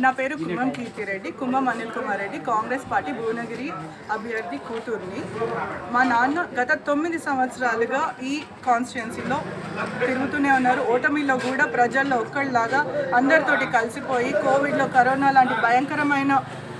నా పేరు కుంభం కీర్తిరెడ్డి కుంభం అనిల్ కుమార్ రెడ్డి కాంగ్రెస్ పార్టీ భువనగిరి అభ్యర్థి కూతుర్ని మా నాన్న గత తొమ్మిది సంవత్సరాలుగా ఈ కాన్స్టిట్యున్సీలో తిరుగుతూనే ఉన్నారు ఓటమిలో కూడా ప్రజల్లో ఒక్కళ్ళలాగా అందరితోటి కలిసిపోయి కోవిడ్లో కరోనా లాంటి భయంకరమైన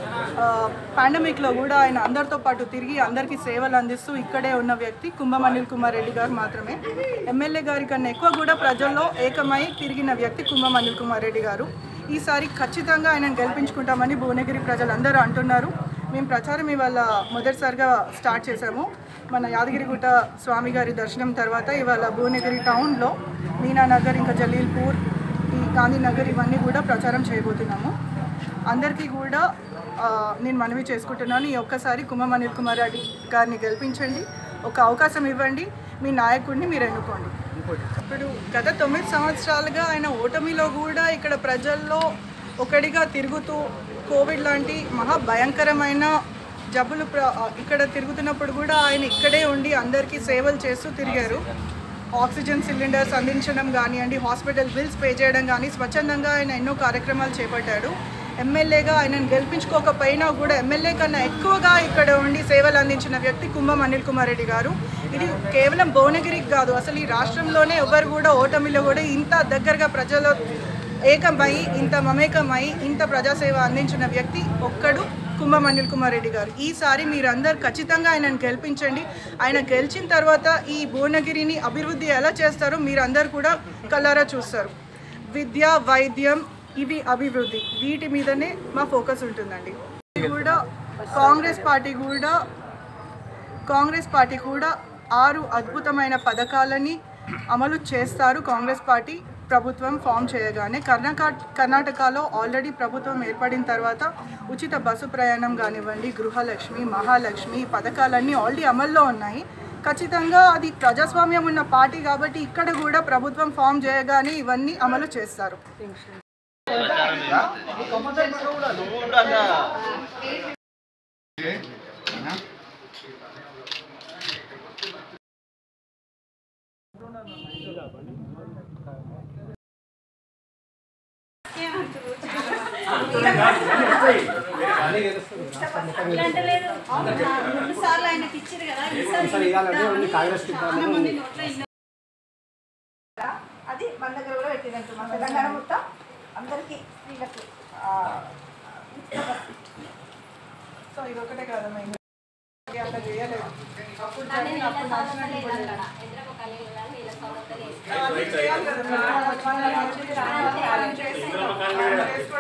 పాండమిక్లో కూడా ఆయన అందరితో పాటు తిరిగి అందరికీ సేవలు అందిస్తూ ఇక్కడే ఉన్న వ్యక్తి కుంభం అనిల్ కుమార్ రెడ్డి గారు మాత్రమే ఎమ్మెల్యే గారి కన్నా ఎక్కువ కూడా ప్రజల్లో ఏకమై తిరిగిన వ్యక్తి కుంభం అనిల్ కుమార్ రెడ్డి గారు ఈసారి ఖచ్చితంగా ఆయనను గెలిపించుకుంటామని భువనగిరి ప్రజలందరూ అంటున్నారు మేము ప్రచారం ఇవాళ మొదటిసారిగా స్టార్ట్ చేశాము మన యాదగిరిగుట్ట స్వామి గారి దర్శనం తర్వాత ఇవాళ భువనగిరి టౌన్లో మీనానగర్ ఇంకా జలీల్పూర్ ఈ గాంధీనగర్ ఇవన్నీ కూడా ప్రచారం చేయబోతున్నాము అందరికీ కూడా ఆ, నేను మనవి చేసుకుంటున్నాను ఈ ఒక్కసారి కుమ్మం అనిల్ కుమార్ రెడ్డి గారిని గెలిపించండి ఒక అవకాశం ఇవ్వండి మీ నాయకుడిని మీరు ఎన్నుకోండి ఇప్పుడు గత తొమ్మిది సంవత్సరాలుగా ఆయన ఓటమిలో కూడా ఇక్కడ ప్రజల్లో ఒకటిగా తిరుగుతూ కోవిడ్ లాంటి మహా భయంకరమైన జబ్బులు ప్ర- ఇక్కడ తిరుగుతున్నప్పుడు కూడా ఆయన ఇక్కడే ఉండి అందరికీ సేవలు చేస్తూ తిరిగారు ఆక్సిజన్ సిలిండర్స్ అందించడం కానివ్వండి హాస్పిటల్ బిల్స్ పే చేయడం కానీ స్వచ్ఛందంగా ఆయన ఎన్నో కార్యక్రమాలు చేపట్టాడు ఎమ్మెల్యేగా ఆయనను గెలిపించుకోకపోయినా కూడా ఎమ్మెల్యే కన్నా ఎక్కువగా ఇక్కడ ఉండి సేవలు అందించిన వ్యక్తి కుంభం అనిల్ కుమార్ రెడ్డి గారు ఇది కేవలం భువనగిరికి కాదు అసలు ఈ రాష్ట్రంలోనే ఎవరు కూడా ఓటమిలో కూడా ఇంత దగ్గరగా ప్రజలు ఏకమై ఇంత మమేకమై ఇంత ప్రజాసేవ అందించిన వ్యక్తి ఒక్కడు కుంభం అనిల్ కుమార్ రెడ్డి గారు ఈసారి మీరందరూ ఖచ్చితంగా ఆయనను గెలిపించండి ఆయన గెలిచిన తర్వాత ఈ భువనగిరిని అభివృద్ధి ఎలా చేస్తారో మీరందరూ కూడా కల్లారా చూస్తారు విద్య వైద్యం ఇవి అభివృద్ధి వీటి మీదనే మా ఫోకస్ ఉంటుందండి ఇది కూడా కాంగ్రెస్ పార్టీ కూడా కాంగ్రెస్ పార్టీ కూడా ఆరు అద్భుతమైన పథకాలని అమలు చేస్తారు కాంగ్రెస్ పార్టీ ప్రభుత్వం ఫామ్ చేయగానే కర్ణాటక కర్ణాటకలో ఆల్రెడీ ప్రభుత్వం ఏర్పడిన తర్వాత ఉచిత బస్సు ప్రయాణం కానివ్వండి గృహలక్ష్మి మహాలక్ష్మి ఈ పథకాలన్నీ ఆల్రెడీ అమల్లో ఉన్నాయి ఖచ్చితంగా అది ప్రజాస్వామ్యం ఉన్న పార్టీ కాబట్టి ఇక్కడ కూడా ప్రభుత్వం ఫామ్ చేయగానే ఇవన్నీ అమలు చేస్తారు అది మన దగ్గర కూడా పెట్టినట్టు మన తెలంగాణ మొత్తం అందరికీ వీళ్ళకు ఆ, సో ఇది ఒకటే కాదమ్మా ఇంకా అట్లా చేయలేదు అప్పుడు జరిగిన అప్పుడు నచ్చినట్టు ఇప్పుడు లేదు. అన్నీ చేయాలి కదా మరి. మన- మన- మన-